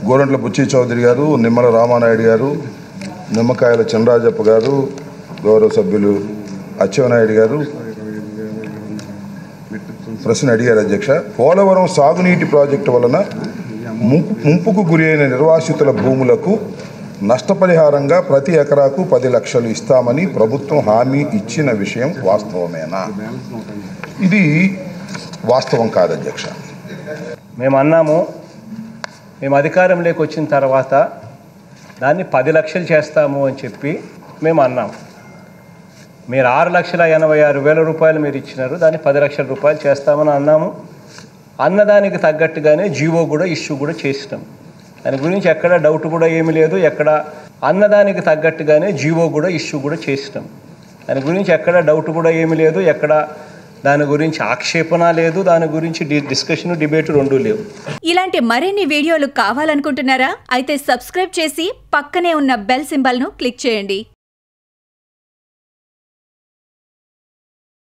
గోరంట్ల బుచ్చి చౌదరి గారు నిమ్మల రామానాయుడు గారు నిమ్మకాయల చంద్రాజప్ప గారు గౌరవ సభ్యులు అచ్చెవనాయుడు గారు ప్రశ్న అడిగారు అధ్యక్ష పోలవరం సాగునీటి ప్రాజెక్టు వలన ముంపు ముంపుకు గురి అయిన నిర్వాసితుల భూములకు నష్టపరిహారంగా ప్రతి ఎకరాకు పది లక్షలు ఇస్తామని ప్రభుత్వం హామీ ఇచ్చిన విషయం వాస్తవమేనా ఇది వాస్తవం కాదు అధ్యక్ష మేము అన్నాము మేము అధికారంలోకి వచ్చిన తర్వాత దాన్ని పది లక్షలు చేస్తాము అని చెప్పి మేము అన్నాము మీరు ఆరు లక్షల ఎనభై ఆరు వేల రూపాయలు మీరు ఇచ్చినారు దాన్ని పది లక్షల రూపాయలు చేస్తామని అన్నాము అన్నదానికి తగ్గట్టుగానే జీవో కూడా ఇష్యూ కూడా చేసినాం దాని గురించి ఎక్కడ డౌట్ కూడా ఏమీ లేదు ఎక్కడ అన్నదానికి తగ్గట్టుగానే జీవో కూడా ఇష్యూ కూడా చేసినాం దాని గురించి ఎక్కడ డౌట్ కూడా ఏమీ లేదు ఎక్కడ దాని గురించి ఆక్షేపణ లేదు దాని గురించి డి డిస్కషన్ డిబేట్ రెండూ లేవు ఇలాంటి మరిన్ని వీడియోలు కావాలనుకుంటున్నారా అయితే సబ్స్క్రైబ్ చేసి పక్కనే ఉన్న బెల్ సింబల్ను క్లిక్ చేయండి